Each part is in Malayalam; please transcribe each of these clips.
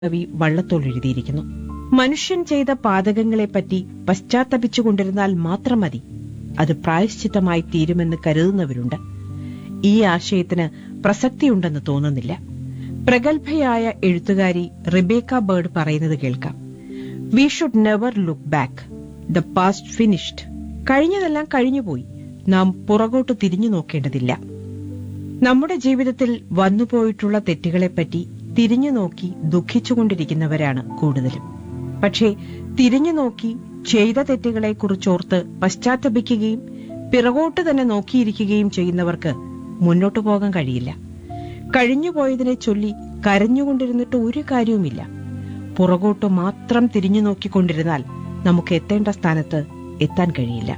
കവി വള്ളത്തോൾ എഴുതിയിരിക്കുന്നു മനുഷ്യൻ ചെയ്ത പാതകങ്ങളെപ്പറ്റി പശ്ചാത്തപിച്ചുകൊണ്ടിരുന്നാൽ മാത്രം മതി അത് പ്രായശ്ചിത്തമായി തീരുമെന്ന് കരുതുന്നവരുണ്ട് ഈ ആശയത്തിന് പ്രസക്തിയുണ്ടെന്ന് തോന്നുന്നില്ല പ്രഗത്ഭയായ എഴുത്തുകാരി റിബേക്ക ബേർഡ് പറയുന്നത് കേൾക്കാം we should never look back the past finished കഴിഞ്ഞതെല്ലാം കഴിഞ്ഞുപോയി നാം പുറകോട്ട് തിരിഞ്ഞു നോക്കേണ്ടതില്ല നമ്മുടെ ജീവിതത്തിൽ വന്നുപോയിട്ടുള്ള തെറ്റുകളെപ്പറ്റി തിരിഞ്ഞു നോക്കി ദുഃഖിച്ചുകൊണ്ടിരിക്കുന്നവരാണ് കൂടുതലും പക്ഷേ തിരിഞ്ഞു നോക്കി ചെയ്ത തെറ്റുകളെക്കുറിച്ചോർത്ത് പശ്ചാത്തപിക്കുകയും പിറകോട്ട് തന്നെ നോക്കിയിരിക്കുകയും ചെയ്യുന്നവർക്ക് മുന്നോട്ടു പോകാൻ കഴിയില്ല കഴിഞ്ഞുപോയതിനെ ചൊല്ലി കരഞ്ഞുകൊണ്ടിരുന്നിട്ട് ഒരു കാര്യവുമില്ല പുറകോട്ട് മാത്രം തിരിഞ്ഞു നോക്കിക്കൊണ്ടിരുന്നാൽ നമുക്ക് എത്തേണ്ട സ്ഥാനത്ത് എത്താൻ കഴിയില്ല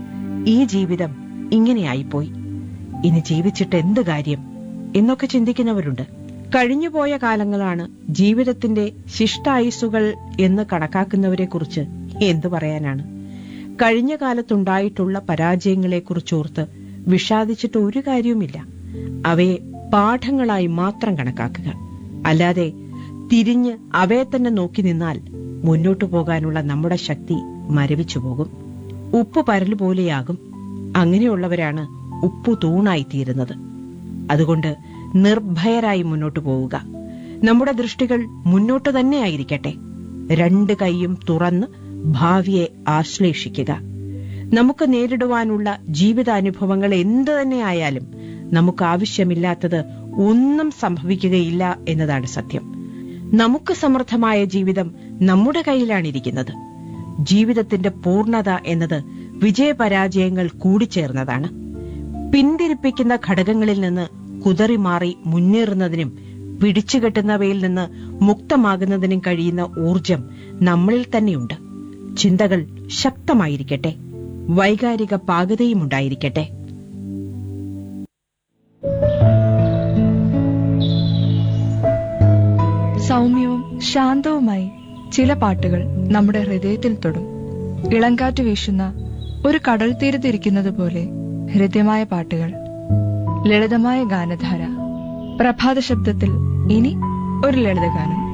ഈ ജീവിതം ഇങ്ങനെയായിപ്പോയി ഇനി ജീവിച്ചിട്ട് എന്ത് കാര്യം എന്നൊക്കെ ചിന്തിക്കുന്നവരുണ്ട് കഴിഞ്ഞുപോയ കാലങ്ങളാണ് ജീവിതത്തിന്റെ ശിഷ്ടായുസുകൾ എന്ന് കണക്കാക്കുന്നവരെക്കുറിച്ച് എന്തു പറയാനാണ് കഴിഞ്ഞ കാലത്തുണ്ടായിട്ടുള്ള പരാജയങ്ങളെക്കുറിച്ചോർത്ത് വിഷാദിച്ചിട്ട് ഒരു കാര്യവുമില്ല അവയെ പാഠങ്ങളായി മാത്രം കണക്കാക്കുക അല്ലാതെ തിരിഞ്ഞ് അവയെ തന്നെ നോക്കി നിന്നാൽ മുന്നോട്ടു പോകാനുള്ള നമ്മുടെ ശക്തി മരവിച്ചു പോകും ഉപ്പ് പരല് പോലെയാകും അങ്ങനെയുള്ളവരാണ് ഉപ്പു തൂണായി തീരുന്നത് അതുകൊണ്ട് നിർഭയരായി മുന്നോട്ടു പോവുക നമ്മുടെ ദൃഷ്ടികൾ മുന്നോട്ട് തന്നെ ആയിരിക്കട്ടെ രണ്ട് കൈയും തുറന്ന് ഭാവിയെ ആശ്ലേഷിക്കുക നമുക്ക് നേരിടുവാനുള്ള ജീവിതാനുഭവങ്ങൾ എന്തു തന്നെ ആയാലും നമുക്ക് ആവശ്യമില്ലാത്തത് ഒന്നും സംഭവിക്കുകയില്ല എന്നതാണ് സത്യം നമുക്ക് സമൃദ്ധമായ ജീവിതം നമ്മുടെ കയ്യിലാണിരിക്കുന്നത് ജീവിതത്തിന്റെ പൂർണ്ണത എന്നത് വിജയപരാജയങ്ങൾ കൂടിച്ചേർന്നതാണ് പിന്തിരിപ്പിക്കുന്ന ഘടകങ്ങളിൽ നിന്ന് കുതറിമാറി മുന്നേറുന്നതിനും പിടിച്ചുകെട്ടുന്നവയിൽ നിന്ന് മുക്തമാകുന്നതിനും കഴിയുന്ന ഊർജം നമ്മളിൽ തന്നെയുണ്ട് ചിന്തകൾ ശക്തമായിരിക്കട്ടെ വൈകാരിക പാകതയും ഉണ്ടായിരിക്കട്ടെ സൗമ്യവും ശാന്തവുമായി ചില പാട്ടുകൾ നമ്മുടെ ഹൃദയത്തിൽ തൊടും ഇളങ്കാറ്റ് വീശുന്ന ഒരു കടൽ തീരത്തിരിക്കുന്നത് പോലെ ഹൃദ്യമായ പാട്ടുകൾ ലളിതമായ ഗാനധാര പ്രഭാത ശബ്ദത്തിൽ ഇനി ഒരു ലളിതഗാനം